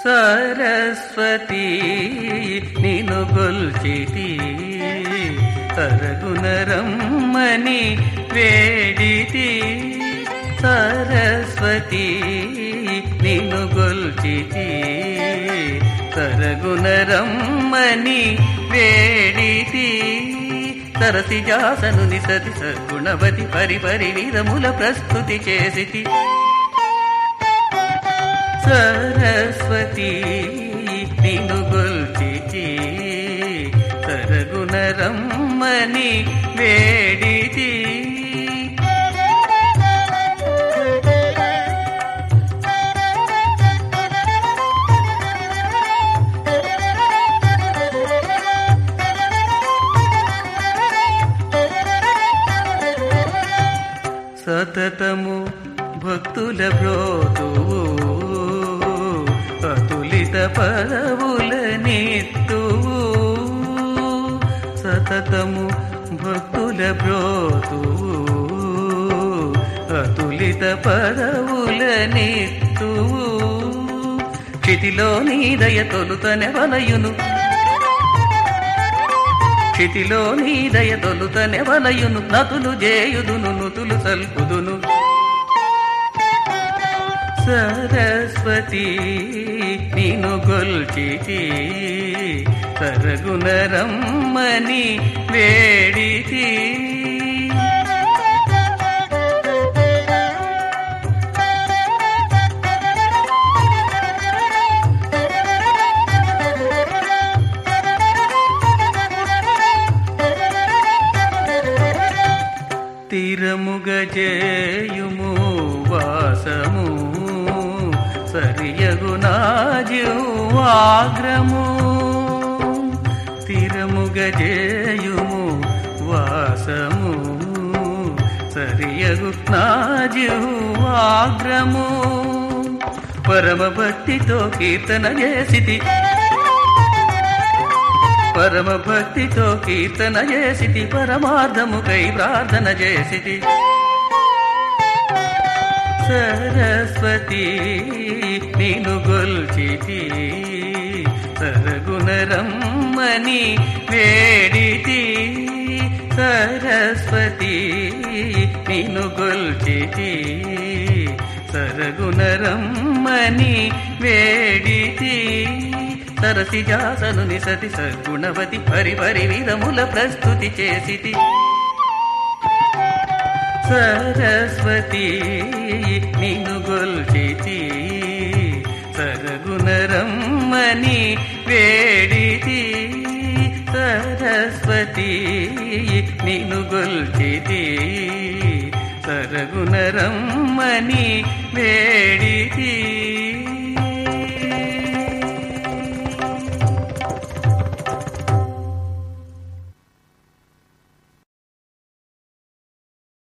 సరస్వతి నిను గొల్చితి తరగునరమ్మని వేడితి సరస్వతి నిను గొల్చితి తరగునరమ్మని వేడితి సరసి జాసను నిసతి సద్గుణవతి పరిపరి విధముల ప్రస్తుతి చేసితి సరస్వతి నిను గొల్చితి సరగుణరమ్మని వేడితి సతతము భక్తుల బ్రోతువు అతులిత పదవుల నెత్తువు సతతము భక్తుల బ్రోతువు అతులిత పదవుల నెత్తువు క్షితిలో నీ దయ తొలుతనె వలయును క్షితిలో నీ దయ తొలుతనె వలయును నతులు జేయుదును నుతులు సల్పుదును సరస్వతి నిను గొల్చితి తరగునరమ్మని వేడితి తీరముగ చేయుము వాసము సరియగు నాజువాగ్రము తీరముగ చేయుము వాసము సరియగు నాజువాగ్రము పరమ భక్తితో కీర్తన చేసితి పరమ భక్తితో కీర్తన చేసితి పరమార్థముకై ప్రార్థన చేసితి సరస్వతి నిను గొల్చితి సరగుణరమ్మని వేడితి సరస్వతి నిను గొల్చితి సరగుణరమ్మని వేడితి సరసి జాసను నిసతి సద్గుణవతి పరి పరి విధముల ప్రస్తుతి చేసితి సరస్వతి నిను గొల్చితి సరగుణరమ్మని వేడితి సరస్వతి నిను గొల్చితి సరగుణరమ్మని వేడితి